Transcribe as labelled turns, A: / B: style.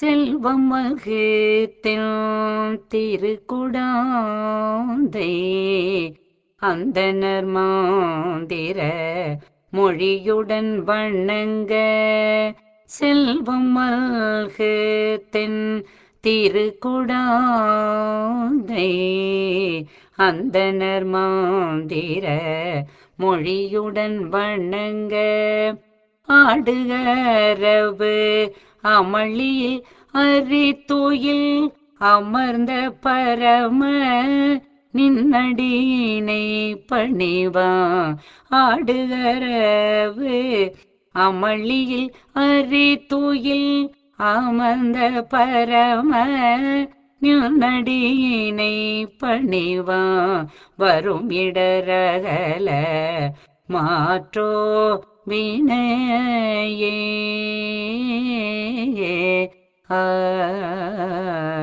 A: செல்வம் மல்கு திருக்குடாந்தை அந்தனர் மாந்திர மொழியுடன் வணங்க செல்வம் மல்கு தென் திருக்குடாந்தை அந்தனர் மாந்திர மொழியுடன் வணங்க ஆடுகரவு அமளியில் அரித்துயில் அமர்ந்த பரம நின்னடியினை பணிவா ஆடுகரவு அமளியில் அரித்துயில் அமர்ந்த பரம நின்னடியினை பணிவா வரும் இடரகல மாற்றோ வினையே ஆ